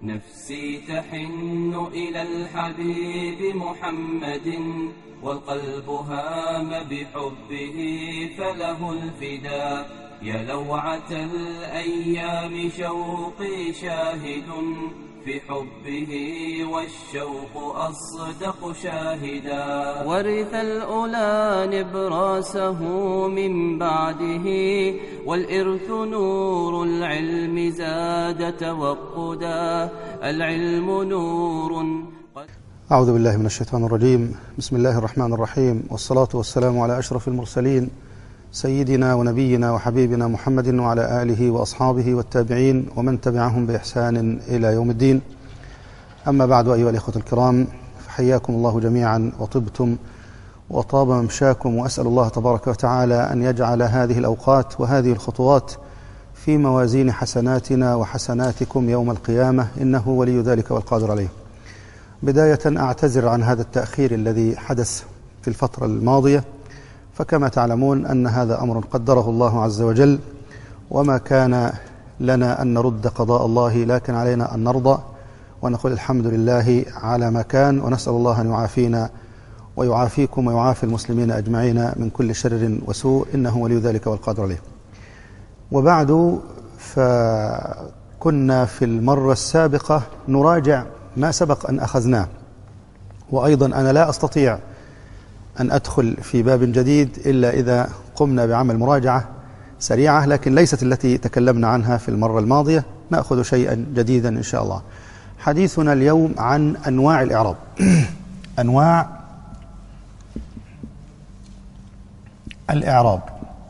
نفسي تحن إلى الحبيب محمد والقلب هام بحبه فله الفداء يا لوعة الأيام شوقي شاهد في حبه والشوق أصدق شاهدا ورث الأولى نبراسه من بعده والإرث نور العلم زاد توقدا العلم نور أعوذ بالله من الشيطان الرجيم بسم الله الرحمن الرحيم والصلاة والسلام على أشرف المرسلين سيدنا ونبينا وحبيبنا محمد وعلى آله وأصحابه والتابعين ومن تبعهم بإحسان إلى يوم الدين أما بعد أيها الإخوة الكرام فحياكم الله جميعا وطبتم وطاب ممشاكم وأسأل الله تبارك وتعالى أن يجعل هذه الأوقات وهذه الخطوات في موازين حسناتنا وحسناتكم يوم القيامة إنه ولي ذلك والقادر عليه بداية أعتذر عن هذا التأخير الذي حدث في الفترة الماضية فكما تعلمون أن هذا أمر قدره الله عز وجل وما كان لنا أن نرد قضاء الله لكن علينا أن نرضى ونقول الحمد لله على ما كان ونسأل الله أن يعافينا ويعافيكم ويعافي المسلمين أجمعين من كل شر وسوء إنه ولي ذلك والقادر عليه وبعد فكنا في المرة السابقة نراجع ما سبق أن أخذناه وأيضا أنا لا أستطيع أن أدخل في باب جديد إلا إذا قمنا بعمل مراجعة سريعة لكن ليست التي تكلمنا عنها في المرة الماضية نأخذ شيئا جديدا إن شاء الله حديثنا اليوم عن أنواع الإعراب أنواع الإعراب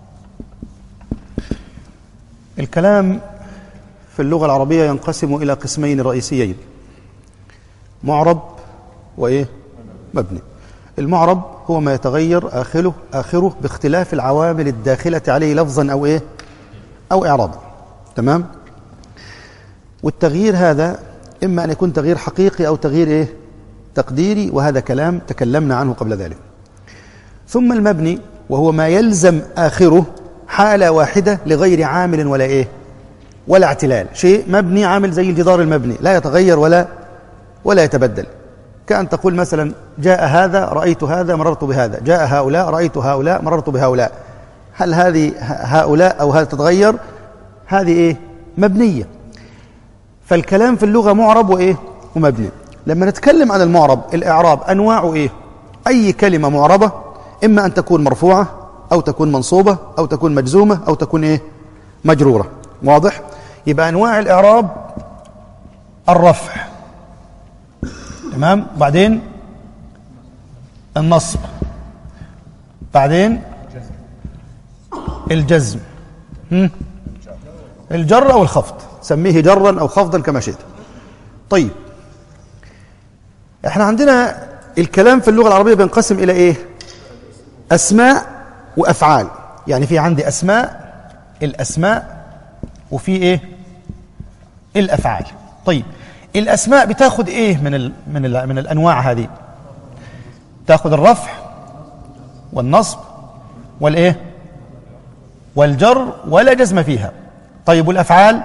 الكلام في اللغة العربية ينقسم إلى قسمين رئيسيين معرب وإيه مبني المعرب هو ما يتغير آخره آخره باختلاف العوامل الداخلة عليه لفظا أو إيه أو إعرابا تمام والتغيير هذا إما أن يكون تغيير حقيقي أو تغيير إيه تقديري وهذا كلام تكلمنا عنه قبل ذلك ثم المبني وهو ما يلزم آخره حالة واحدة لغير عامل ولا إيه ولا اعتلال شيء مبني عامل زي الجدار المبني لا يتغير ولا ولا يتبدل كأن تقول مثلا جاء هذا رأيت هذا مررت بهذا جاء هؤلاء رأيت هؤلاء مررت بهؤلاء هل هذه هؤلاء أو هل تتغير هذه إيه مبنية فالكلام في اللغة معرب وإيه ومبني لما نتكلم عن المعرب الإعراب أنواعه إيه أي كلمة معربة إما أن تكون مرفوعة أو تكون منصوبة أو تكون مجزومة أو تكون إيه مجرورة واضح يبقى أنواع الإعراب الرفع تمام بعدين النصب بعدين الجزم هم؟ الجر أو الخفض سميه جرا أو خفضا كما شئت طيب احنا عندنا الكلام في اللغة العربية بينقسم إلى إيه أسماء وأفعال يعني في عندي أسماء الأسماء وفي إيه الأفعال طيب الأسماء بتاخد إيه من ال من ال من الأنواع هذه تاخد الرفع والنصب والإيه والجر ولا جزم فيها طيب والأفعال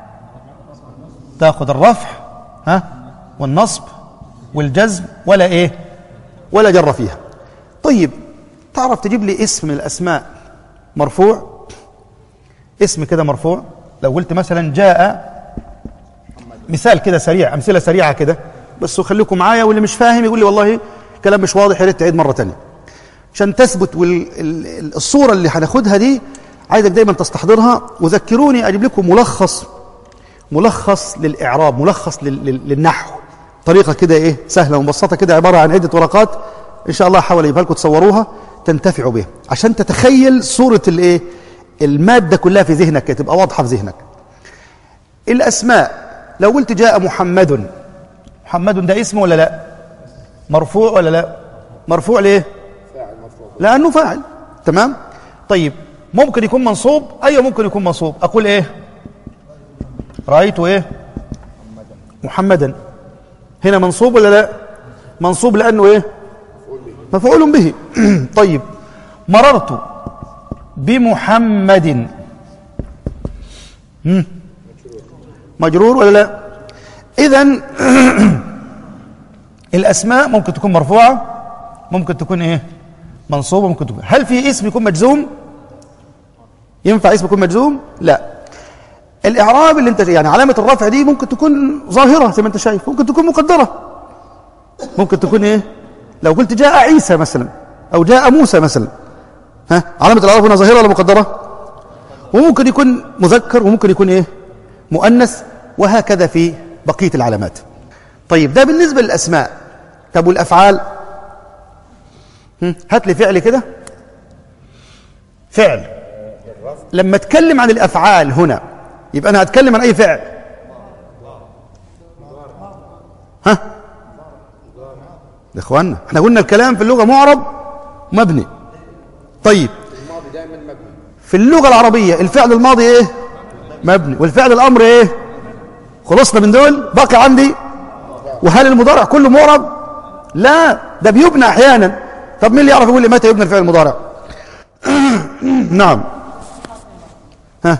تاخد الرفع ها والنصب والجزم ولا إيه ولا جر فيها طيب تعرف تجيب لي اسم من الأسماء مرفوع اسم كده مرفوع لو قلت مثلا جاء مثال كده سريع امثله سريعه كده بس خليكم معايا واللي مش فاهم يقول لي والله كلام مش واضح يا ريت تعيد مره ثانيه عشان تثبت والصوره اللي هناخدها دي عايزك دايما تستحضرها وذكروني اجيب لكم ملخص ملخص للاعراب ملخص للنحو طريقه كده ايه سهله ومبسطه كده عباره عن عده ورقات ان شاء الله احاول اجيبها لكم تصوروها تنتفعوا بها عشان تتخيل صوره الايه الماده كلها في ذهنك تبقى واضحه في ذهنك الاسماء لو قلت جاء محمد محمد ده اسم ولا لا مرفوع ولا لا مرفوع ليه فاعل مرفوع لانه فاعل تمام طيب ممكن يكون منصوب ايوه ممكن يكون منصوب اقول ايه رايت ايه محمدا هنا منصوب ولا لا منصوب لانه ايه مفعول به طيب مررت بمحمد مم. مجرور ولا لا إذا الأسماء ممكن تكون مرفوعة ممكن تكون إيه منصوبة ممكن تكون هل في اسم يكون مجزوم ينفع اسم يكون مجزوم لا الإعراب اللي أنت يعني علامة الرفع دي ممكن تكون ظاهرة زي ما أنت شايف ممكن تكون مقدرة ممكن تكون إيه لو قلت جاء عيسى مثلا أو جاء موسى مثلا ها علامة الإعراب هنا ظاهرة ولا مقدرة وممكن يكون مذكر وممكن يكون إيه مؤنث وهكذا في بقية العلامات طيب ده بالنسبة للأسماء طب والأفعال هم، هات لي فعل كده فعل لما اتكلم عن الافعال هنا يبقى انا هتكلم عن اي فعل ها يا اخوانا احنا قلنا الكلام في اللغه معرب مبني طيب في اللغه العربيه الفعل الماضي ايه مبني والفعل الامر ايه خلصنا من دول بقي عندي وهل المضارع كله معرب لا ده بيبنى احيانا طب مين اللي يعرف يقول لي متى يبنى الفعل المضارع نعم ها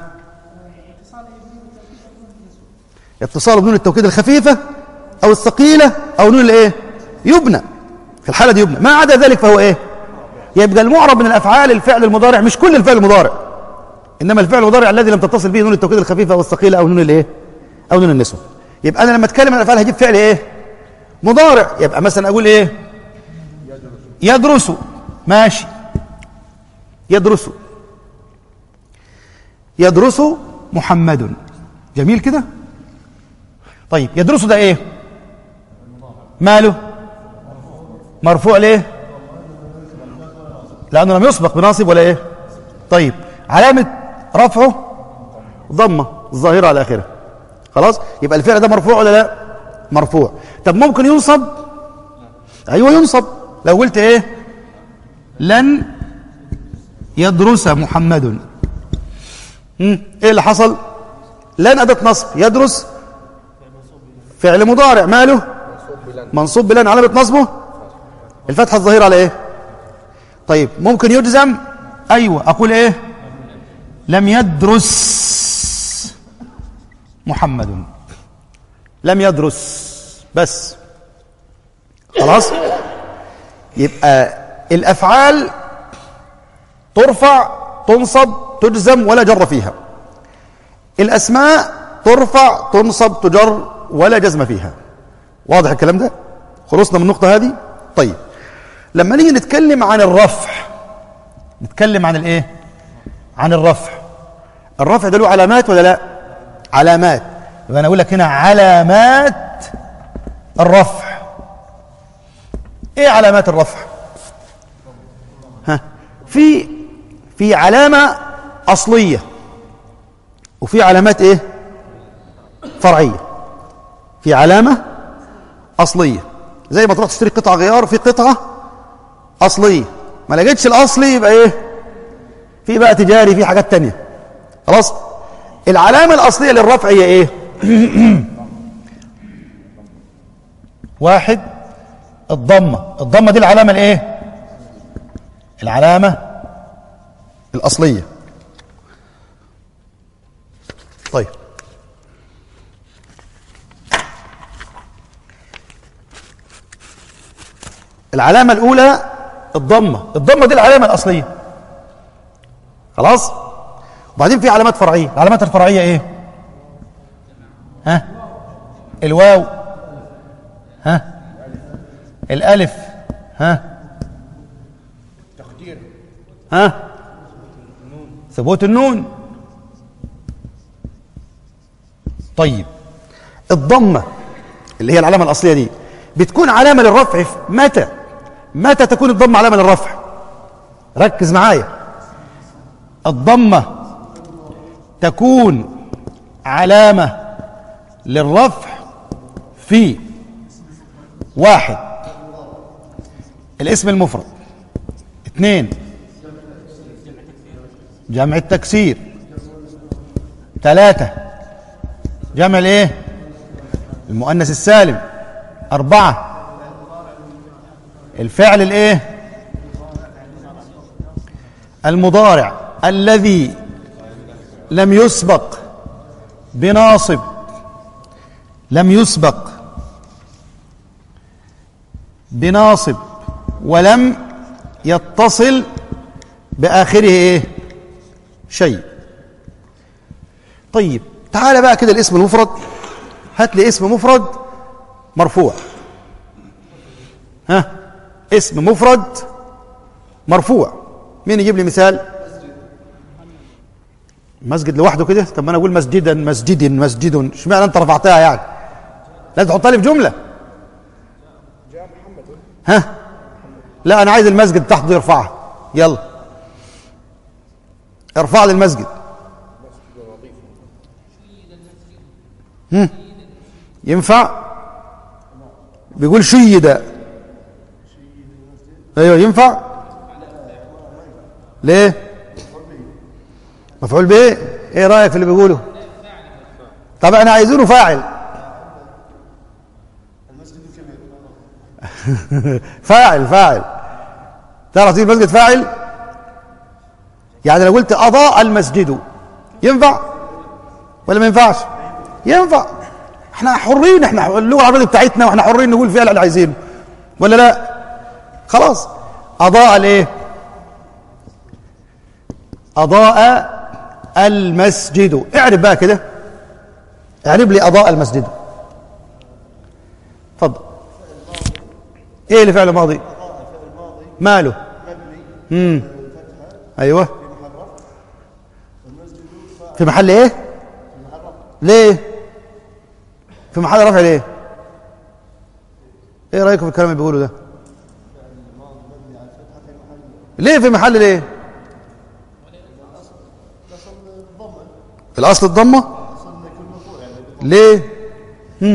اتصال بنون التوكيد الخفيفة أو الثقيلة أو نون الإيه يبنى في الحالة دي يبنى ما عدا ذلك فهو إيه يبقى المعرب من الأفعال الفعل المضارع مش كل الفعل المضارع إنما الفعل المضارع الذي لم تتصل به نون التوكيد الخفيفة أو الثقيلة أو نون الإيه أو نون النسوة يبقى أنا لما أتكلم عن الأفعال هجيب فعل إيه مضارع يبقى مثلا أقول إيه يدرس ماشي يدرس يدرس محمد جميل كده طيب يدرس ده ايه ماله مرفوع ليه لانه لم يسبق بناصب ولا ايه طيب علامه رفعه ضمه الظاهره على اخره خلاص يبقى الفعل ده مرفوع ولا لا مرفوع طب ممكن ينصب ايوه ينصب لو قلت ايه لن يدرس محمد مم. ايه اللي حصل لن اداه نصب يدرس فعل مضارع ماله منصوب بلن علامه نصبه الفتحه الظاهره على ايه طيب ممكن يجزم ايوه اقول ايه لم يدرس محمد لم يدرس بس خلاص يبقى الافعال ترفع تنصب تجزم ولا جر فيها الاسماء ترفع تنصب تجر ولا جزم فيها واضح الكلام ده خلصنا من النقطه هذه طيب لما نيجي نتكلم عن الرفع نتكلم عن الايه عن الرفع الرفع ده له علامات ولا لا علامات يبقى انا اقول لك هنا علامات الرفع ايه علامات الرفع ها في في علامه اصليه وفي علامات ايه فرعيه في علامه اصليه زي ما تروح تشتري قطعه غيار في قطعه اصليه ما لقيتش الاصلي يبقى ايه في بقى تجاري في حاجات تانية خلاص العلامه الاصليه للرفع هي ايه واحد الضمه الضمه دي العلامه الايه العلامه الاصليه طيب العلامة الأولى الضمة الضمة دي العلامة الأصلية خلاص وبعدين في علامات فرعية العلامات الفرعية إيه ها الواو ها الألف ها ها ثبوت النون طيب الضمة اللي هي العلامة الأصلية دي بتكون علامة للرفع في متى متى تكون الضمة علامة للرفع ركز معايا الضمة تكون علامة للرفع في واحد الاسم المفرد اثنين جمع التكسير ثلاثة جمع الايه المؤنث السالم أربعة الفعل الايه المضارع الذي لم يسبق بناصب لم يسبق بناصب ولم يتصل بآخره إيه شيء طيب تعال بقى كده الاسم المفرد هات لي اسم مفرد مرفوع ها اسم مفرد مرفوع مين يجيب لي مثال مسجد لوحده كده طب ما انا اقول مسجدا مسجد مسجد اشمعنى انت رفعتها يعني لازم تحطها لي في جمله ها لا انا عايز المسجد تحته يرفعها يلا ارفع لي المسجد هم. ينفع بيقول شيد ايوه ينفع ليه مفعول به ايه رايك في اللي بيقوله طب انا عايزينه فاعل فاعل فاعل تعرف تجيب المسجد فاعل يعني لو قلت اضاء المسجد ينفع ولا ما ينفعش ينفع احنا حرين احنا اللغه العربيه بتاعتنا واحنا حرين نقول فيها اللي عايزينه ولا لا خلاص اضاء الايه اضاء المسجد اعرف بقى كده اعرف لي اضاء المسجد اتفضل ايه اللي فعل ماضي ماله امم ايوه في محل ايه ليه في محل رفع ليه ايه رايكم في الكلام اللي بيقوله ده ليه في محل ليه الاصل الضمه ليه هم.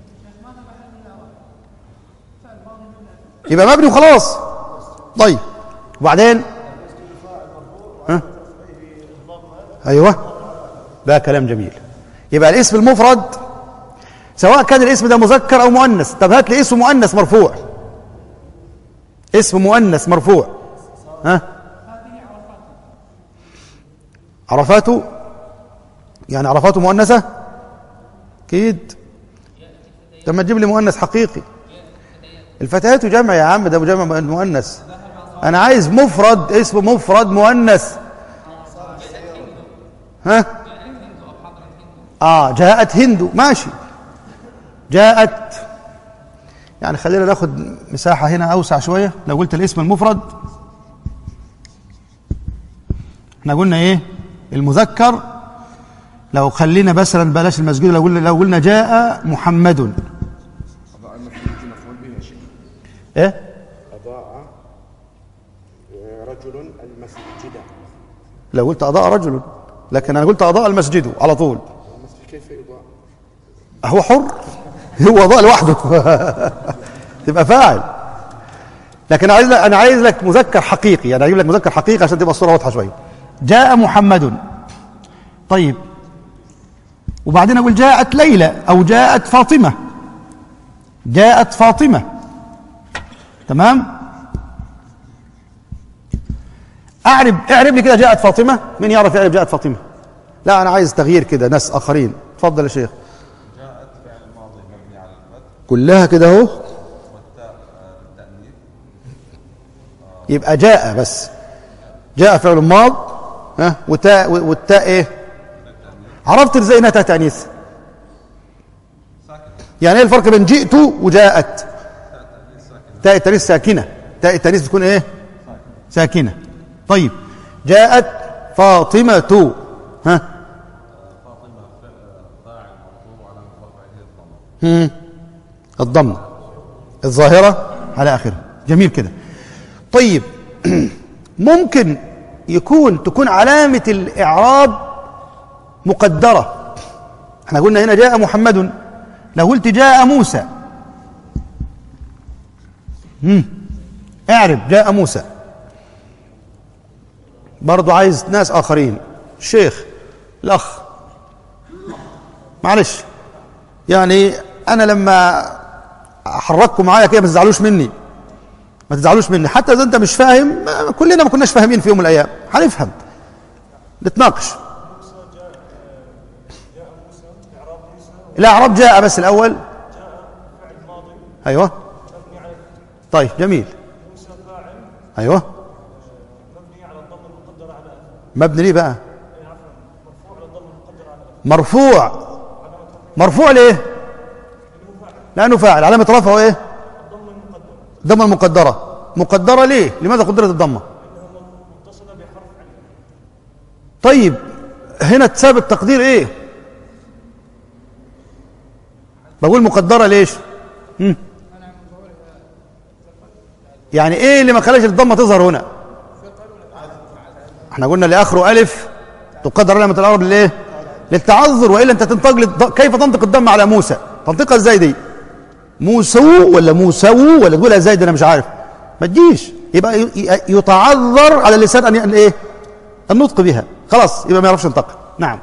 يبقى مبني وخلاص طيب وبعدين ها ايوه ده كلام جميل يبقى الاسم المفرد سواء كان الاسم ده مذكر او مؤنث طب هات لي اسم مؤنث مرفوع اسم مؤنث مرفوع ها عرفاته يعني عرفاته مؤنثه اكيد طب ما تجيب لي مؤنث حقيقي الفتيات جمع يا عم ده جمع مؤنث انا عايز مفرد اسم مفرد مؤنث ها اه جاءت هند ماشي جاءت يعني خلينا ناخد مساحة هنا أوسع شوية لو قلت الاسم المفرد احنا قلنا ايه المذكر لو خلينا مثلا بلاش المسجد لو قلنا لو قلنا جاء محمد أضاء المسجد مفعول به يا شيخ ايه أضاء رجل المسجد لو قلت أضاء رجل لكن أنا قلت أضاء المسجد على طول المسجد كيف يضاء هو حر هو أضاء لوحده تبقى فاعل لكن عايز لك انا عايز لك مذكر حقيقي انا اجيب لك مذكر حقيقي عشان تبقى الصوره واضحه شويه جاء محمد طيب وبعدين اقول جاءت ليلى او جاءت فاطمه جاءت فاطمه تمام اعرب اعرب لي كده جاءت فاطمه مين يعرف يعرب جاءت فاطمه لا انا عايز تغيير كده ناس اخرين اتفضل يا شيخ كلها كده اهو يبقى جاء بس جاء فعل ماض ها وتاء والتاء ايه عرفت ازاي انها تاء تانيث يعني ايه الفرق بين جئت وجاءت تاء التانيث ساكنه تاء التانيث بتكون ايه ساكنه طيب جاءت فاطمه ها هم. الضمه الظاهره على اخره جميل كده طيب ممكن يكون تكون علامة الإعراب مقدرة احنا قلنا هنا جاء محمد لو قلت جاء موسى مم. اعرب جاء موسى برضو عايز ناس آخرين الشيخ الأخ معلش يعني أنا لما أحرككم معايا كده ما تزعلوش مني ما تزعلوش مني حتى اذا انت مش فاهم كلنا ما كناش فاهمين في يوم من الايام هنفهم نتناقش الاعراب جاء بس الاول ايوه طيب جميل ايوه مبني ليه بقى مرفوع مرفوع ليه لانه فاعل علامه رفعه ايه الضمه المقدره مقدره ليه لماذا قدرت الضمه طيب هنا تساب التقدير ايه بقول مقدره ليش مم. يعني ايه اللي ما خلاش الضمه تظهر هنا احنا قلنا لاخره الف تقدر علامه العرب ليه للتعذر والا انت تنطق للض... كيف تنطق الضمه على موسى تنطقها ازاي دي موسو ولا موسو ولا تقولها ازاي دي انا مش عارف ما تجيش يبقى ي- ي- يتعذر على اللسان ان ي- ايه النطق بها خلاص يبقى ما يعرفش ينطق نعم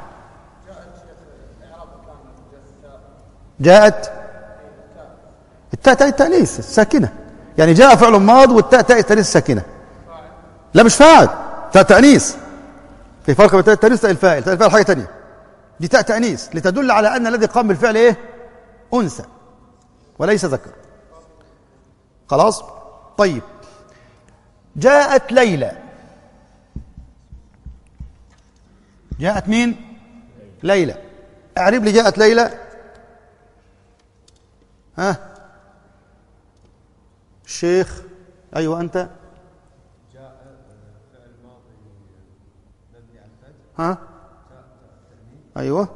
جاءت التاء تاء التأنيث الساكنة يعني جاء فعل ماض والتاء تاء التأنيث الساكنة لا مش فاعل تاء تأنيث في فرق بين تاء التأنيث وتاء الفاعل تاء الفاعل حاجة تانية دي تاء تأنيث لتدل على أن الذي قام بالفعل إيه أنثى وليس ذكر خلاص طيب جاءت ليلى جاءت مين ليلى اعرب لي جاءت ليلى ها الشيخ ايوه انت ها ايوه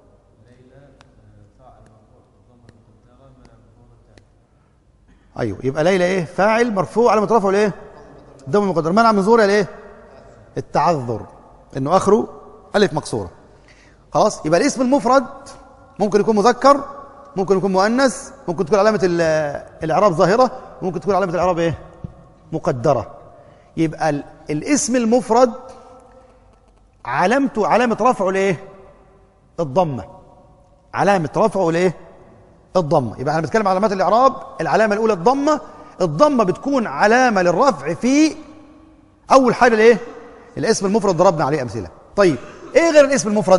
ايوه يبقى ليلى ايه فاعل مرفوع على مترفعه الايه الدم المقدر منع من ظهورها الايه التعذر انه اخره الف مكسوره خلاص يبقى الاسم المفرد ممكن يكون مذكر ممكن يكون مؤنث ممكن تكون علامه ال- الاعراب ظاهره ممكن تكون علامه الاعراب ايه مقدره يبقى ال- الاسم المفرد علامته علامه رفعه الايه الضمه علامه رفعه الايه الضمه يبقى احنا بنتكلم على علامات الاعراب العلامه الاولى الضمه الضمه بتكون علامه للرفع في اول حاجه الايه الاسم المفرد ضربنا عليه امثله طيب ايه غير الاسم المفرد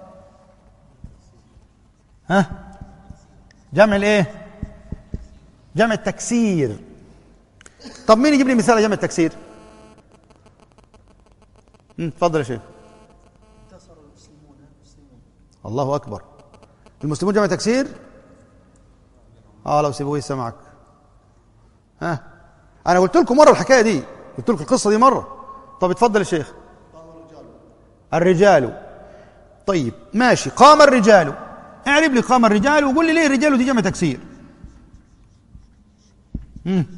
ها جمع الايه جمع التكسير طب مين يجيب لي مثال جمع التكسير مم، اتفضل يا شيخ الله اكبر المسلمون جمع تكسير اه لو سيبويه سمعك ها انا قلت لكم مره الحكايه دي قلت لكم القصه دي مره طب اتفضل يا شيخ الرجال طيب ماشي قام الرجال اعرب لي قام الرجال وقول لي ليه الرجال دي جمع تكسير مم.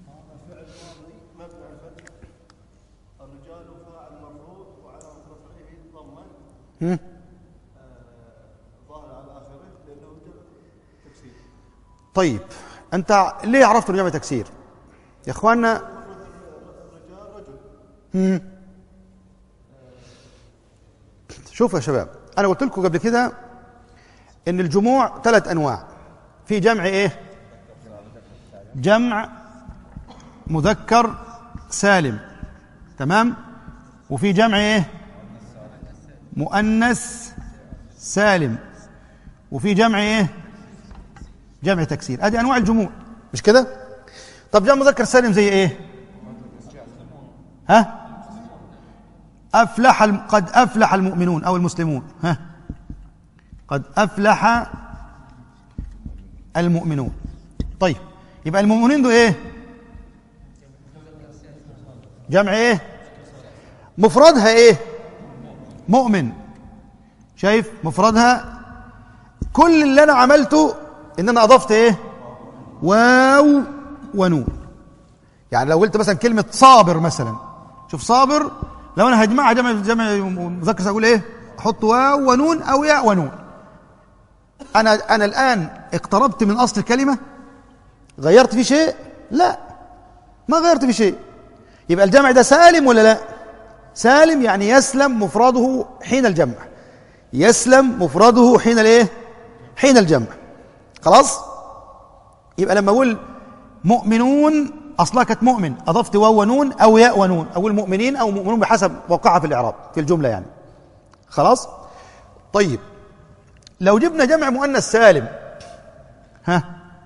مم. طيب انت ليه عرفت انه جمع تكسير يا اخواننا مم. شوفوا يا شباب انا قلت لكم قبل كده ان الجموع ثلاث انواع في جمع ايه جمع مذكر سالم تمام وفي جمع ايه مؤنث سالم وفي جمع ايه جمع تكسير ادي انواع الجموع مش كده طب جمع مذكر سالم زي ايه ها افلح الم- قد افلح المؤمنون او المسلمون ها قد افلح المؤمنون طيب يبقى المؤمنين دول ايه جمع ايه مفردها ايه مؤمن شايف مفردها كل اللي انا عملته ان انا اضفت ايه واو ونون يعني لو قلت مثلا كلمه صابر مثلا شوف صابر لو انا هجمعها جمع جمع مذكر اقول ايه احط واو ونون او ياء ونون انا انا الان اقتربت من اصل الكلمه غيرت في شيء لا ما غيرت في شيء يبقى الجمع ده سالم ولا لا سالم يعني يسلم مفرده حين الجمع يسلم مفرده حين الايه حين الجمع خلاص يبقى لما اقول مؤمنون اصلها كانت مؤمن اضفت واو ونون او ياء ونون اقول مؤمنين او مؤمنون بحسب وقعها في الاعراب في الجمله يعني خلاص طيب لو جبنا جمع مؤنث سالم ها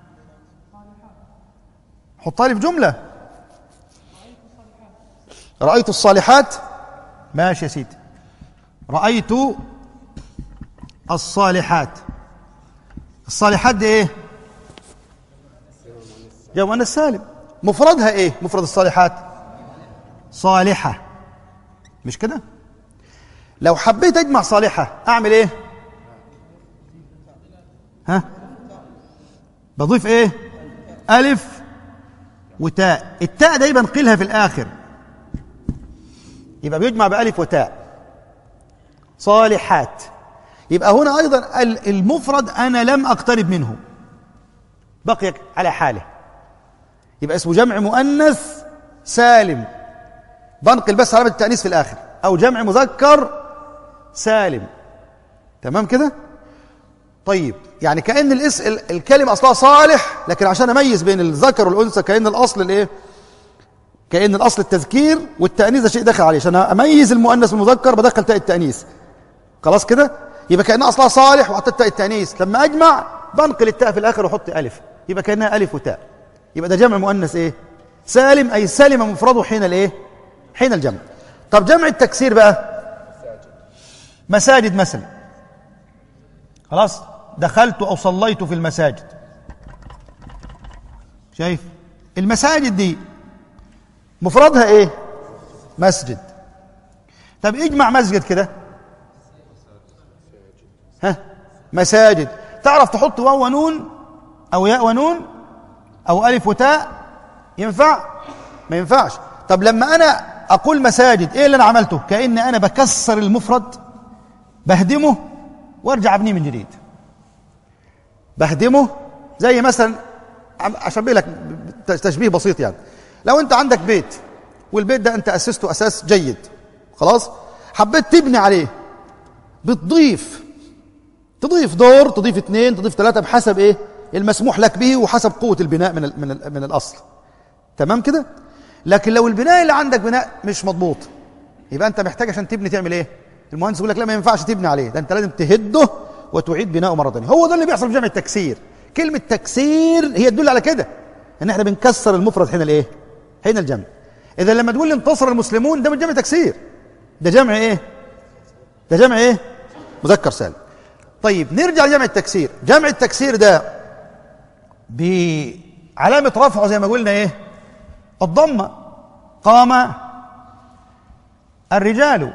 حطها لي في جملة رأيت الصالحات ماشي يا سيدي رأيت الصالحات الصالحات دي ايه جمع مؤنث سالم مفردها ايه مفرد الصالحات صالحة مش كده لو حبيت اجمع صالحة اعمل ايه ها بضيف ايه الف وتاء التاء دايما قيلها في الاخر يبقى بيجمع بالف وتاء صالحات يبقى هنا ايضا ال- المفرد انا لم اقترب منه بقي على حاله يبقى اسمه جمع مؤنث سالم بنقل بس علامه التانيث في الاخر او جمع مذكر سالم تمام كده طيب يعني كأن الاس ال- الكلمة أصلها صالح لكن عشان أميز بين الذكر والأنثى كأن الأصل الإيه؟ كأن الأصل التذكير والتأنيث ده شيء داخل عليه عشان أميز المؤنث من المذكر بدخل تاء التأنيث خلاص كده؟ يبقى كأن أصلها صالح وحطيت تاء التأنيث لما أجمع بنقل التاء في الآخر وأحط ألف يبقى كأنها ألف وتاء يبقى ده جمع مؤنث إيه؟ سالم أي سلم مفرده حين الإيه؟ حين الجمع طب جمع التكسير بقى مساجد مثلا خلاص دخلت او صليت في المساجد شايف المساجد دي مفردها ايه مسجد طب اجمع مسجد كده ها مساجد تعرف تحط واو ونون او ياء ونون او الف وتاء ينفع ما ينفعش طب لما انا اقول مساجد ايه اللي انا عملته كأن انا بكسر المفرد بهدمه وارجع ابنيه من جديد بهدمه زي مثلا عم- اشبه لك ب- تشبيه بسيط يعني لو انت عندك بيت والبيت ده انت اسسته اساس جيد خلاص حبيت تبني عليه بتضيف تضيف دور تضيف اثنين تضيف ثلاثة بحسب ايه المسموح لك به وحسب قوة البناء من ال من ال من الاصل تمام كده لكن لو البناء اللي عندك بناء مش مضبوط يبقى انت محتاج عشان تبني تعمل ايه المهندس يقول لك لا ما ينفعش تبني عليه ده انت لازم تهده وتعيد بناؤه مره ثانيه هو ده اللي بيحصل في جمع التكسير كلمه تكسير هي تدل على كده ان احنا بنكسر المفرد حين الايه حين الجمع اذا لما تقول لي انتصر المسلمون ده مش جمع تكسير ده جمع ايه ده جمع ايه مذكر سالم طيب نرجع لجمع التكسير جمع التكسير ده بعلامه رفعه زي ما قلنا ايه الضمه قام الرجال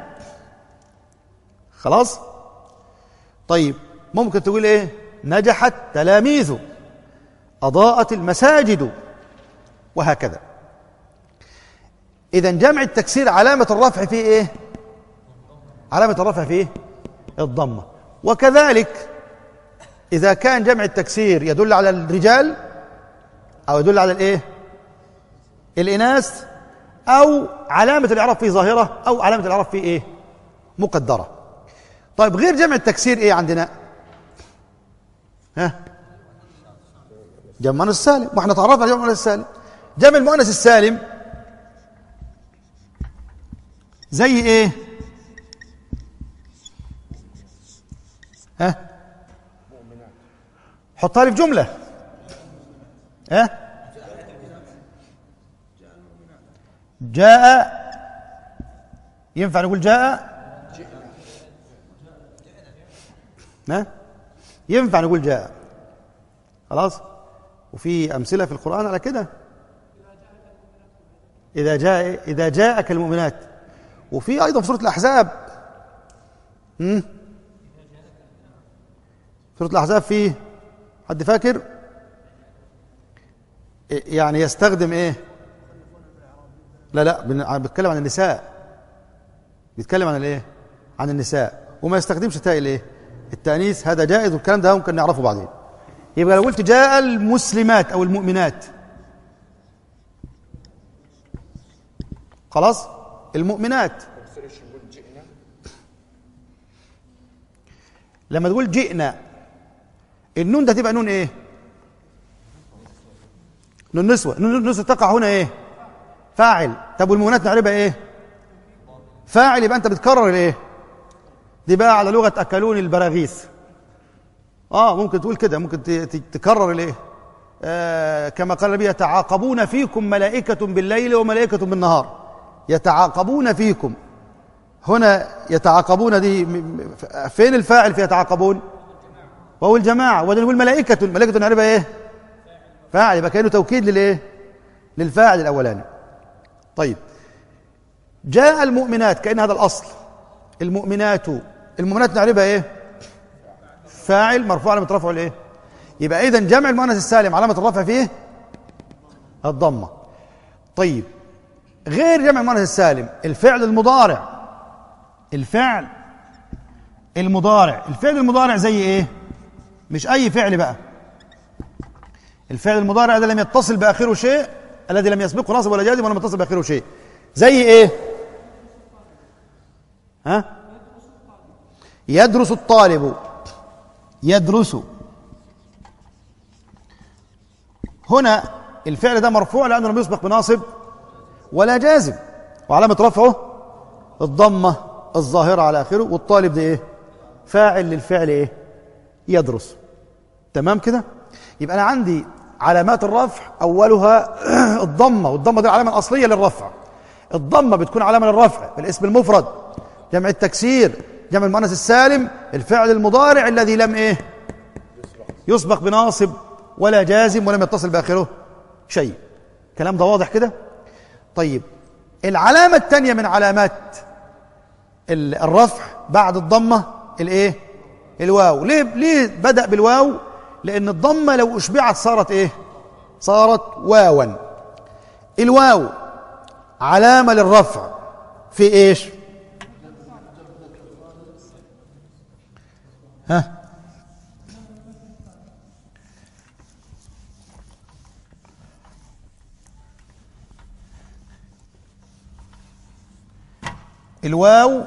خلاص طيب ممكن تقول ايه نجحت تلاميذ اضاءت المساجد وهكذا اذا جمع التكسير علامه الرفع فيه ايه علامه الرفع فيه الضمه وكذلك اذا كان جمع التكسير يدل على الرجال او يدل على الايه الاناث او علامه الاعراب فيه ظاهره او علامه الاعراب فيه ايه مقدره طيب غير جمع التكسير ايه عندنا ها جمع المؤنث السالم واحنا تعرفنا على جمع المؤنث السالم جمع المؤنث السالم زي ايه ها حطها لي في جمله ها جاء ينفع نقول جاء ها ينفع نقول جاء خلاص وفي امثله في القران على كده اذا جاء اذا جاءك المؤمنات وفي ايضا في سوره الاحزاب امم سوره الاحزاب في حد فاكر يعني يستخدم ايه لا لا بن- بيتكلم عن النساء بيتكلم عن الايه عن النساء وما يستخدمش تاء الايه التانيث هذا جائز والكلام ده ممكن نعرفه بعدين يبقى لو قلت جاء المسلمات او المؤمنات خلاص المؤمنات بصير نقول جئنا لما تقول جئنا النون ده تبقى نون ايه نون نسوة نون النسوة تقع هنا ايه فاعل طب والمؤمنات نعربها ايه فاعل يبقى انت بتكرر الايه دي بقى على لغة اكلون البراغيث اه ممكن تقول كده ممكن ت- ت- تكرر الايه آه كما قال النبي يتعاقبون فيكم ملائكة بالليل وملائكة بالنهار يتعاقبون فيكم هنا يتعاقبون دي م- م- ف- فين الفاعل في يتعاقبون وهو الجماعة وبعدين نقول ملائكة ملائكة نعرفها ايه فاعل يبقى كأنه توكيد للايه للفاعل الأولاني طيب جاء المؤمنات كأن هذا الأصل المؤمنات المؤمنات نعرفها ايه فاعل مرفوع علامة رفعه الايه يبقى اذا جمع المؤنث السالم علامة الرفع فيه الضمة طيب غير جمع المؤنث السالم الفعل المضارع الفعل المضارع الفعل المضارع زي ايه مش اي فعل بقى الفعل المضارع الذي لم يتصل باخره شيء الذي لم يسبقه ناصب ولا جازم ولم يتصل باخره شيء زي ايه ها يدرس الطالب يدرس هنا الفعل ده مرفوع لانه لم يسبق بناصب ولا جازم وعلامه رفعه الضمه الظاهره على اخره والطالب ده ايه فاعل للفعل ايه يدرس تمام كده يبقى انا عندي علامات الرفع اولها الضمه والضمه دي العلامه الاصليه للرفع الضمه بتكون علامه للرفع في الاسم المفرد جمع التكسير جمع المؤنث السالم الفعل المضارع الذي لم ايه يسبق بناصب ولا جازم ولم يتصل باخره شيء الكلام ده واضح كده طيب العلامه الثانيه من علامات ال- الرفع بعد الضمه الايه الواو ليه ليه بدا بالواو لان الضمه لو اشبعت صارت ايه صارت واوا الواو علامه للرفع في ايش ها الواو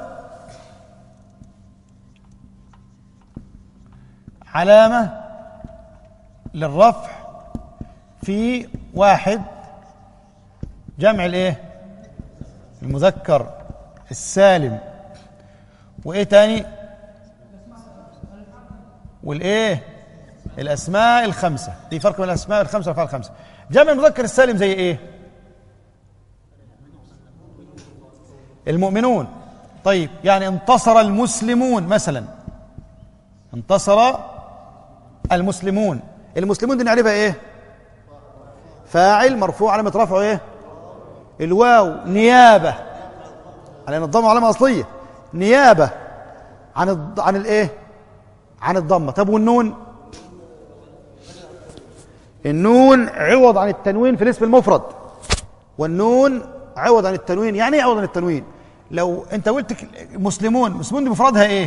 علامة للرفع في واحد جمع الايه المذكر السالم وايه تاني والايه الاسماء الخمسه في فرق بين الاسماء الخمسه والافعال الخمسه جمع المذكر السالم زي ايه المؤمنون طيب يعني انتصر المسلمون مثلا انتصر المسلمون المسلمون دي نعرفها ايه فاعل مرفوع علامة رفعه ايه الواو نيابة على ان الضمة علامة اصلية نيابة عن الض... عن الايه عن الضمة طب والنون النون عوض عن التنوين في الاسم المفرد والنون عوض عن التنوين يعني ايه عوض عن التنوين لو انت قلت ك- مسلمون مسلمون دي مفردها ايه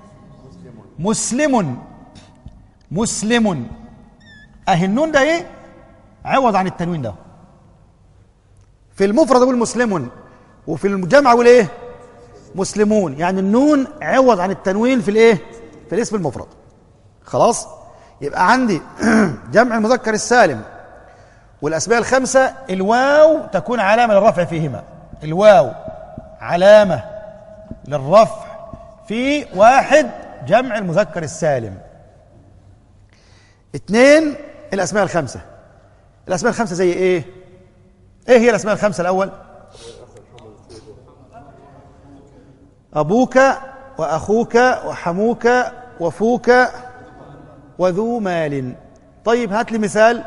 مسلم مسلم اهي النون ده ايه عوض عن التنوين ده في المفرد اقول مسلم وفي الجمع اقول ايه مسلمون يعني النون عوض عن التنوين في الايه في الاسم المفرد خلاص يبقى عندي جمع المذكر السالم والاسماء الخمسه الواو تكون علامه للرفع فيهما الواو علامه للرفع في واحد جمع المذكر السالم اثنين الاسماء الخمسه الاسماء الخمسه زي ايه ايه هي الاسماء الخمسه الاول ابوك واخوك وحموك وفوك وذو مال طيب هات لي مثال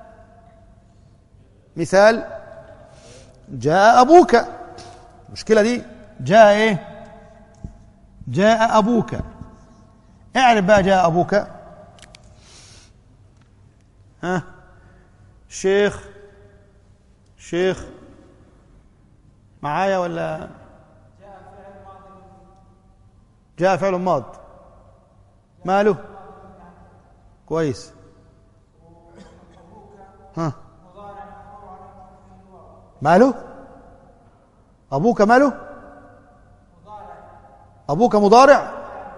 مثال جاء ابوك المشكله دي جاء ايه جاء ابوك اعرف بقى جاء ابوك ها شيخ شيخ معايا ولا جاء فعل ماض ماله كويس ها ماله ابوك ماله ابوك مضارع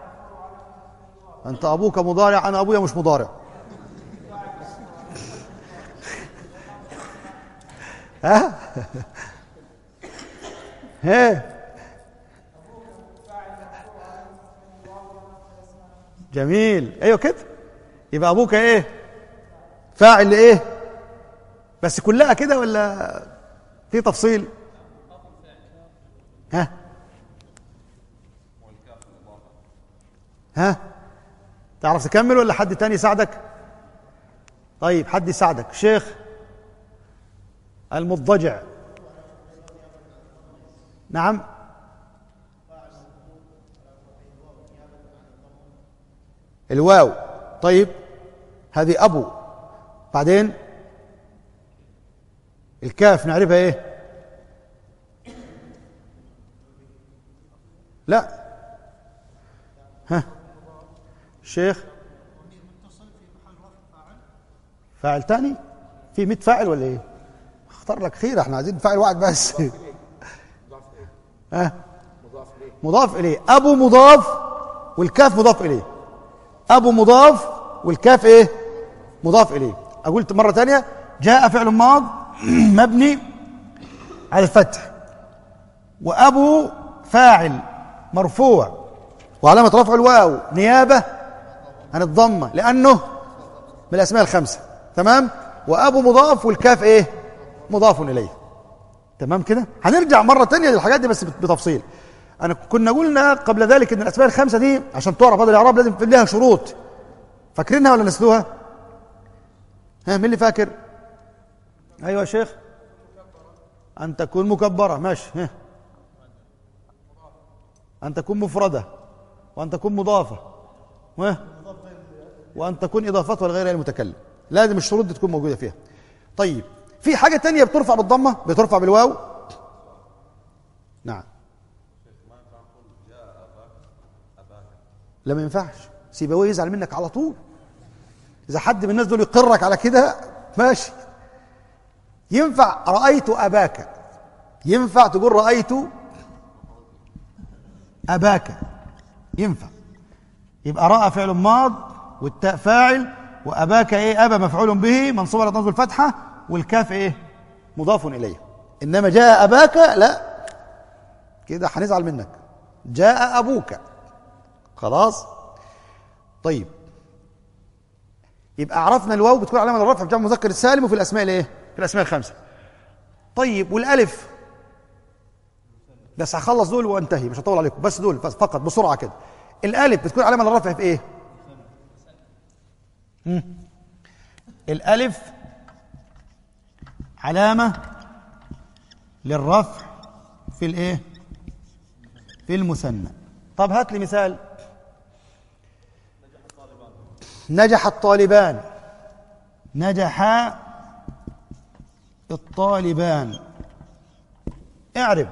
انت ابوك مضارع انا ابويا مش مضارع ها ها جميل ايوه كده يبقى ابوك ايه فاعل لايه بس كلها كده ولا في تفصيل ها ها تعرف تكمل ولا حد تاني يساعدك طيب حد يساعدك شيخ المضجع نعم الواو طيب هذه أبو بعدين الكاف نعرفها ايه لا ها الشيخ فاعل تاني في 100 فاعل ولا ايه اختار لك خير احنا عايزين فاعل واحد بس ها مضاف اليه ابو مضاف والكاف مضاف اليه ابو مضاف والكاف ايه مضاف اليه اقول مره ثانيه جاء فعل ماض مبني على الفتح وابو فاعل مرفوع وعلامه رفع الواو نيابه عن الضمه لانه من الاسماء الخمسه تمام وابو مضاف والكاف ايه مضاف اليه تمام كده هنرجع مره تانية للحاجات دي بس بتفصيل انا كنا قلنا قبل ذلك ان الاسماء الخمسه دي عشان تعرف هذا الاعراب لازم في لها شروط فاكرينها ولا نسلوها ها مين اللي فاكر ايوه يا شيخ ان تكون مكبره ماشي ها ان تكون مفرده وان تكون مضافه ها وان تكون اضافتها لغير المتكلم لازم الشروط دي تكون موجوده فيها طيب في حاجه تانية بترفع بالضمه بترفع بالواو نعم لا ما ينفعش سيبويه يزعل منك على طول اذا حد من الناس دول يقرك على كده ماشي ينفع رايت اباك ينفع تقول رايت اباك ينفع يبقى راى فعل ماض والتاء فاعل واباك ايه ابا مفعول به منصوب على نصب الفتحه والكاف ايه مضاف اليه انما جاء اباك لا كده هنزعل منك جاء ابوك خلاص طيب يبقى عرفنا الواو بتكون علامه الرفع في جمع المذكر السالم وفي الاسماء الايه في الاسماء الخمسه طيب والالف بس هخلص دول وانتهي مش هطول عليكم بس دول بس فقط بسرعه كده الالف بتكون علامه للرفع في ايه مم. الالف علامه للرفع في الايه في المثنى طب هات لي مثال نجح الطالبان نجح الطالبان اعرب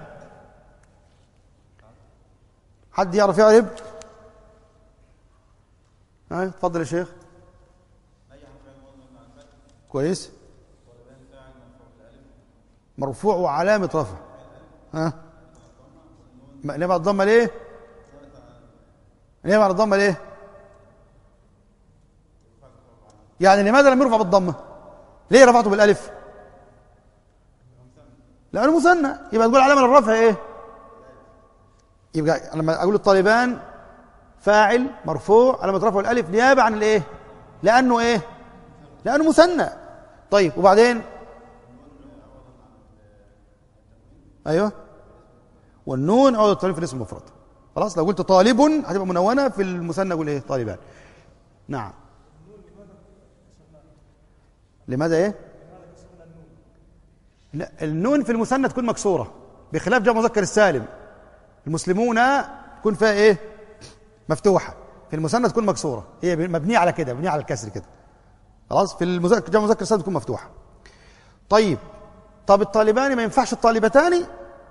حد يعرف يعرب ها اتفضل يا شيخ كويس مرفوع وعلامة رفع ها ليه بعد الضمة ليه ليه بعد الضمة ليه يعني لماذا لم يرفع بالضمة ليه رفعته بالالف لانه مثنى يبقى تقول علامه للرفع ايه يبقى لما اقول الطالبان فاعل مرفوع علامه رفعه الالف نيابه عن الايه لانه ايه لانه مثنى طيب وبعدين ايوه والنون عوض التنوين في الاسم المفرد خلاص لو قلت طالب هتبقى منونه في المثنى اقول ايه طالبان نعم لماذا ايه لا النون في المثنى تكون مكسوره بخلاف جمع مذكر السالم المسلمون تكون فيها ايه مفتوحه في المثنى تكون مكسوره هي مبنيه على كده مبنيه على الكسر كده خلاص في المذكر جمع مذكر السالم تكون مفتوحه طيب طب الطالبان ما ينفعش الطالبتان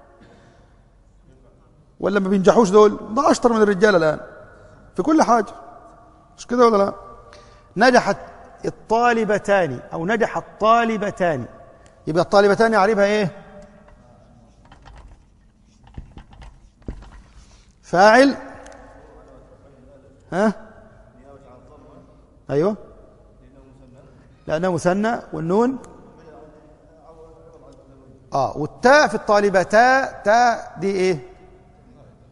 ولا ما بينجحوش دول ده اشطر من الرجال الان في كل حاجه مش كده ولا لا نجحت الطالبتان او نجح الطالبتان يبقى الطالبتان يعرفها ايه فاعل ها ايوه لانه مثنى والنون اه والتاء في الطالبتا تاء دي ايه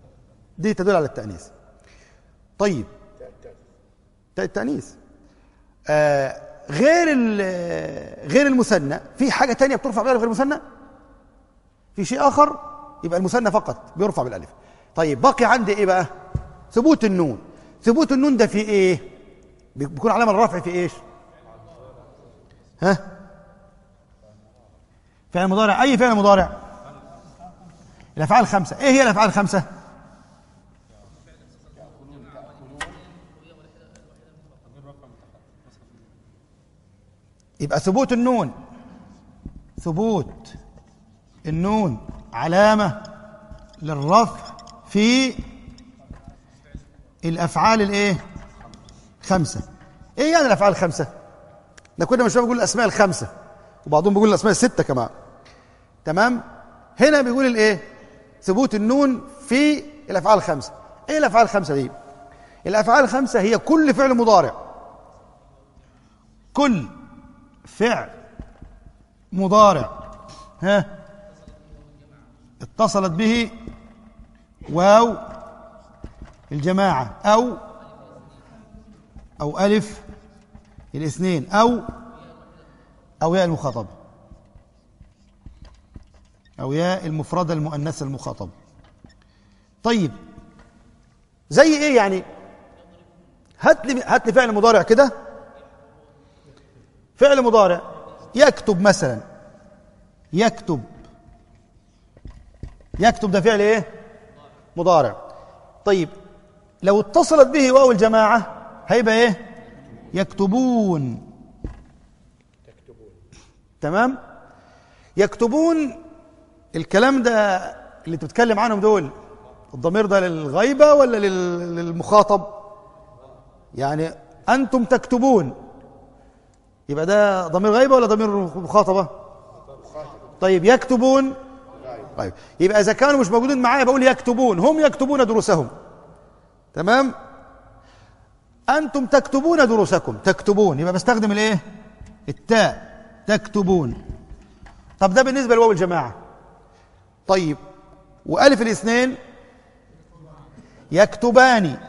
دي تدل على التانيث طيب تاء التانيث آه غير ال- غير المثنى في حاجه تانية بترفع بالالف غير المثنى في شيء اخر يبقى المثنى فقط بيرفع بالالف طيب باقي عندي ايه بقى ثبوت النون ثبوت النون ده في ايه بيكون علامه الرفع في ايش ها فعل مضارع اي فعل مضارع الافعال الخمسه ايه هي الافعال الخمسه يبقى ثبوت النون ثبوت النون علامة للرفع في الأفعال الإيه؟ خمسة إيه يعني الأفعال الخمسة؟ ده كنا مش بنقول الأسماء الخمسة وبعضهم بيقول الأسماء الستة كمان تمام؟ هنا بيقول الإيه؟ ثبوت النون في الأفعال الخمسة إيه الأفعال الخمسة دي؟ الأفعال الخمسة هي كل فعل مضارع كل فعل مضارع ها اتصلت به واو الجماعة أو أو ألف الاثنين أو أو ياء المخاطب أو ياء المفردة المؤنثة المخاطب طيب زي إيه يعني هات لي هات لي فعل مضارع كده فعل مضارع يكتب مثلا يكتب يكتب ده فعل ايه مضارع طيب لو اتصلت به واو الجماعه هيبقى ايه يكتبون تمام يكتبون الكلام ده اللي انت بتتكلم عنهم دول الضمير ده للغيبه ولا لل- للمخاطب يعني انتم تكتبون يبقى ده ضمير غيبه ولا ضمير مخاطبه طيب يكتبون طيب يبقى اذا كانوا مش موجودين معايا بقول يكتبون هم يكتبون دروسهم تمام انتم تكتبون دروسكم تكتبون يبقى بستخدم الايه التاء تكتبون طب ده بالنسبه لواو الجماعه طيب والف الاثنين يكتبان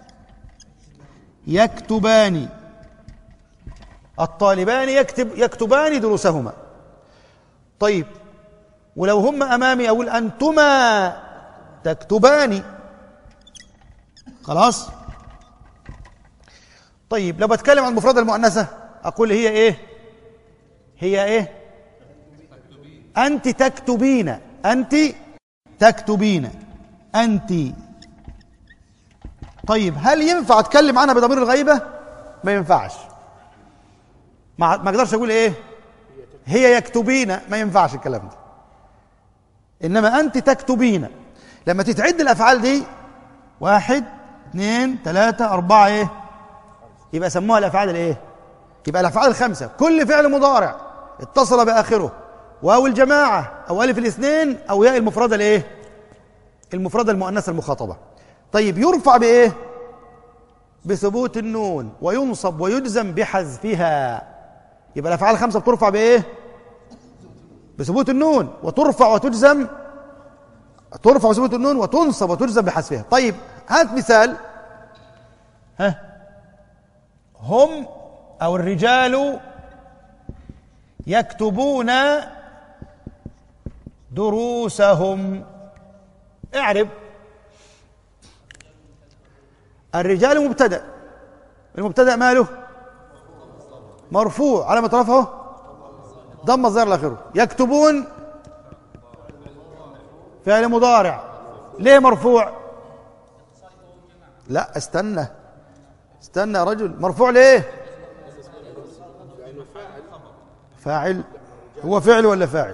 يكتبان الطالبان يكتب يكتبان دروسهما طيب ولو هم امامي اقول انتما تكتبان خلاص طيب لو بتكلم عن المفردة المؤنثة اقول هي ايه هي ايه انت تكتبين انت تكتبين انت طيب هل ينفع اتكلم عنها بضمير الغيبة ما ينفعش ما ما اقدرش اقول ايه هي يكتبين ما ينفعش الكلام ده انما انت تكتبين لما تتعد الافعال دي واحد اثنين ثلاثة أربعة ايه يبقى سموها الافعال الايه يبقى الافعال الخمسة كل فعل مضارع اتصل باخره واو الجماعة او الف الاثنين او ياء المفردة الايه المفردة المؤنثة المخاطبة طيب يرفع بايه بثبوت النون وينصب ويجزم بحذفها يبقى الافعال الخمسه بترفع بايه بثبوت النون وترفع وتجزم ترفع بثبوت النون وتنصب وتجزم بحذفها طيب هات مثال ها هم او الرجال يكتبون دروسهم اعرب الرجال مبتدا المبتدا ماله مرفوع علامة رفعه ضم الظاهر لاخره يكتبون فعل مضارع ليه مرفوع لا استنى استنى يا رجل مرفوع ليه فاعل هو فعل ولا فاعل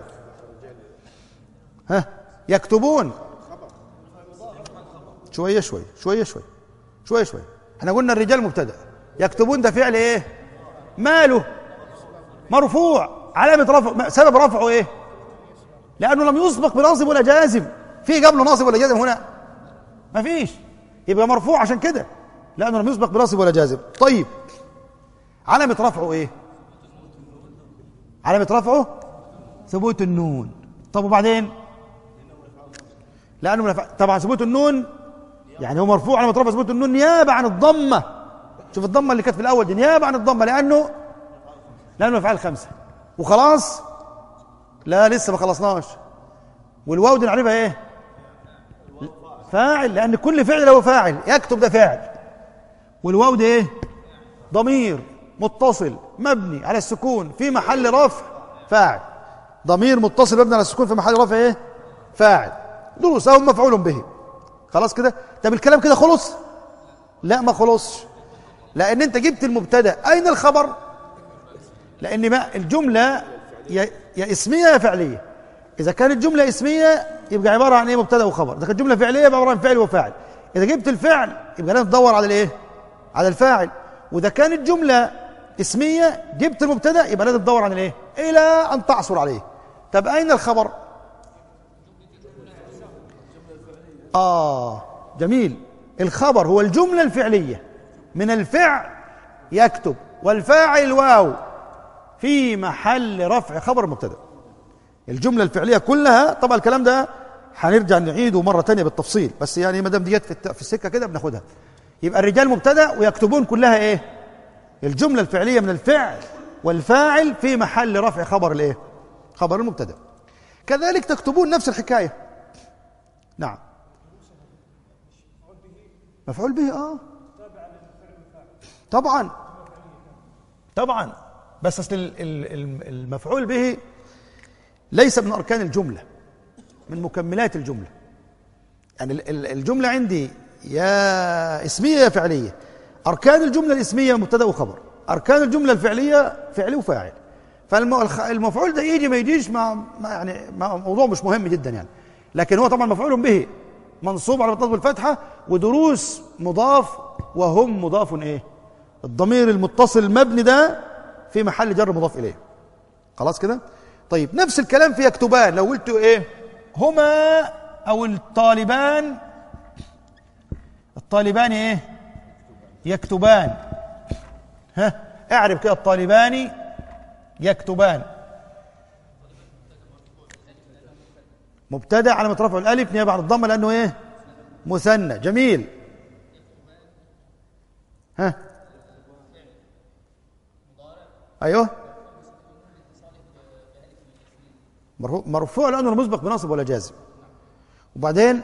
ها يكتبون شويه شويه شويه شويه شويه شويه احنا قلنا الرجال مبتدا يكتبون ده فعل ايه ماله مرفوع علامة رفع سبب رفعه ايه لأنه لم يسبق بناصب ولا جازم في قبله ناصب ولا جازم هنا ما فيش يبقى مرفوع عشان كده لأنه لم يسبق بناصب ولا جازم طيب علامة رفعه ايه علامة رفعه ثبوت النون طب وبعدين لأنه من الأفعال- طبعا ثبوت النون يعني هو مرفوع علامة رفع ثبوت النون نيابة عن الضمة شوف الضمه اللي كانت في الاول دي نيابه عن الضمه لانه لانه افعال خمسه وخلاص لا لسه ما خلصناش والواو دي نعرفها ايه فاعل لان كل فعل له فاعل يكتب ده فاعل والواو ده ايه ضمير متصل مبني على السكون في محل رفع فاعل ضمير متصل مبني على السكون في محل رفع ايه فاعل دروس او مفعول به خلاص كده طب الكلام كده خلص لا ما خلصش لان انت جبت المبتدا اين الخبر لان ما الجمله يا يا اسميه يا فعليه اذا كانت جمله اسميه يبقى عباره عن ايه مبتدا وخبر اذا كانت جمله فعليه يبقى عباره عن فعل وفاعل اذا جبت الفعل يبقى لازم تدور على الايه على الفاعل واذا كانت جمله اسميه جبت المبتدا يبقى لازم تدور على الايه الى ان تعثر عليه طب اين الخبر اه جميل الخبر هو الجمله الفعليه من الفعل يكتب والفاعل واو في محل رفع خبر مبتدا الجمله الفعليه كلها طبعا الكلام ده هنرجع نعيده مره تانية بالتفصيل بس يعني ما دام دي جت في الت- في السكه كده بناخدها يبقى الرجال مبتدا ويكتبون كلها ايه الجمله الفعليه من الفعل والفاعل في محل رفع خبر الايه خبر المبتدا كذلك تكتبون نفس الحكايه نعم مفعول به اه طبعا طبعا بس اصل ال- ال- ال- المفعول به ليس من اركان الجمله من مكملات الجمله يعني ال- ال- الجمله عندي يا اسميه يا فعليه اركان الجمله الاسميه مبتدا وخبر اركان الجمله الفعليه فعل وفاعل فالمفعول ده يجي ما يجيش ما ما يعني ما موضوع مش مهم جدا يعني لكن هو طبعا مفعول به منصوب على النصب بالفتحه ودروس مضاف وهم مضاف ايه الضمير المتصل المبني ده في محل جر مضاف اليه خلاص كده طيب نفس الكلام في يكتبان لو قلت ايه هما او الطالبان الطالبان ايه يكتبان ها اعرف كده الطالبان يكتبان مبتدا على رفع الالف نيابه عن الضمه لانه ايه مثنى جميل ها ايوه مرفوع مرفوع لانه مسبق بنصب ولا جازم وبعدين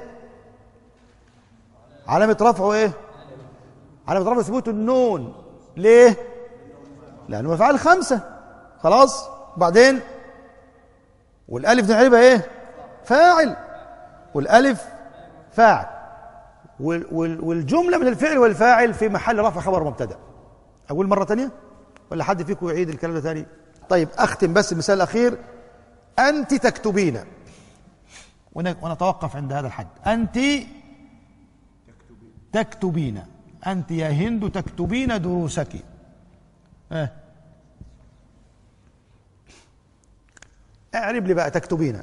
علامه رفعه ايه علامه رفعه ثبوت النون ليه لانه مفعول خمسه خلاص وبعدين والالف نعربها ايه فاعل والالف فاعل وال وال والجمله من الفعل والفاعل في محل رفع خبر مبتدا اقول مره ثانيه ولا حد فيكم يعيد الكلام ده ثاني طيب اختم بس المثال الاخير انت تكتبين ون- ونتوقف عند هذا الحد انت تكتبين انت يا هند تكتبين دروسك اه اعرب لي بقى تكتبين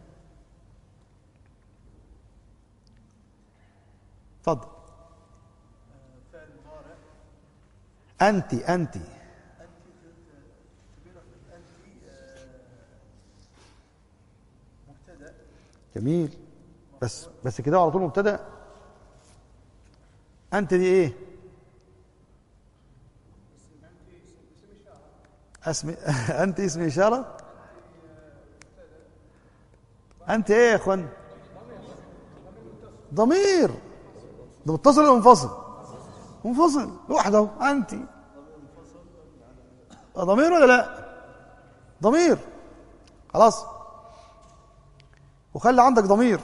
تفضل أنت أنت جميل بس بس كده على طول مبتدأ أنت دي إيه؟ اسم أنت اسم إشارة؟ أنت إيه يا إخوان؟ ضمير ده متصل ولا منفصل منفصل لوحده انت ضمير ولا لا ضمير خلاص وخلي عندك ضمير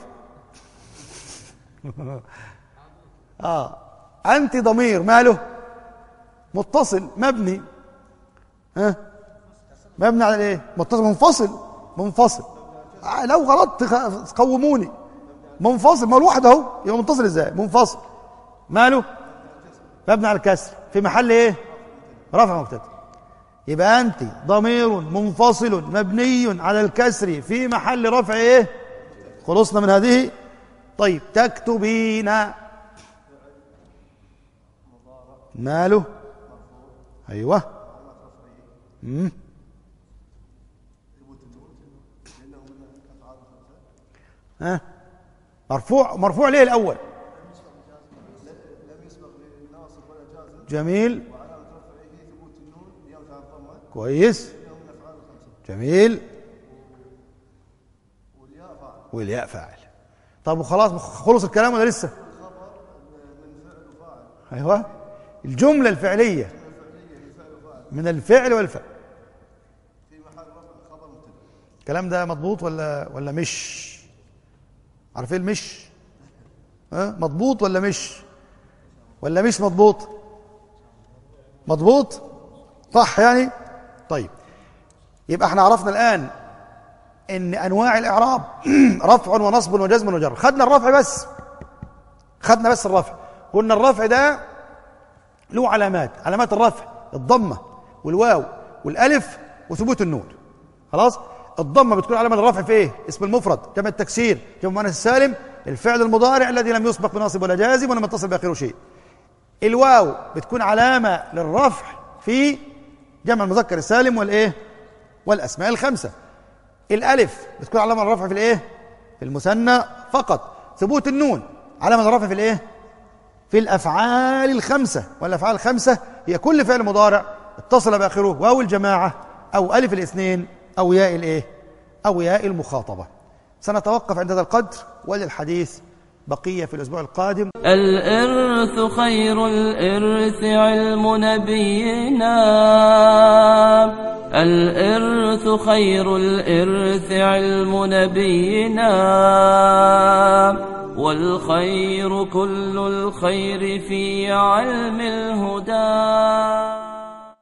اه انت ضمير ماله متصل مبني ها مبني على ايه متصل منفصل منفصل آه لو غلطت خ- قوموني منفصل ما هو لوحده اهو يبقى منفصل ازاي منفصل ماله مبني على الكسر في محل ايه رفع مبتدا يبقى انت ضمير منفصل مبني على الكسر في محل رفع ايه خلصنا من هذه طيب تكتبين ماله ايوه مم. ها مرفوع مرفوع ليه الاول جميل كويس جميل والياء فاعل طب وخلاص خلص الكلام ولا لسه ايوه الجمله الفعليه من الفعل والفعل الكلام ده مضبوط ولا ولا مش عارفين المش ها مضبوط ولا مش ولا مش مضبوط مضبوط صح يعني طيب يبقى احنا عرفنا الان ان انواع الاعراب رفع ونصب وجزم وجر خدنا الرفع بس خدنا بس الرفع قلنا الرفع ده له علامات علامات الرفع الضمه والواو والالف وثبوت النون خلاص الضمه بتكون علامه الرفع في ايه اسم المفرد جمع التكسير جمع المؤنث السالم الفعل المضارع الذي لم يسبق بناصب ولا جازم ولم يتصل باخره شيء الواو بتكون علامه للرفع في جمع المذكر السالم والايه والاسماء الخمسه الالف بتكون علامه الرفع في الايه في المثنى فقط ثبوت النون علامه الرفع في الايه في الافعال الخمسه والافعال الخمسه هي كل فعل مضارع اتصل باخره واو الجماعه او الف الاثنين او ياء الايه او ياء المخاطبه سنتوقف عند هذا القدر وللحديث بقيه في الاسبوع القادم الإرث خير الإرث علم نبينا الإرث خير الإرث علم نبينا والخير كل الخير في علم الهدى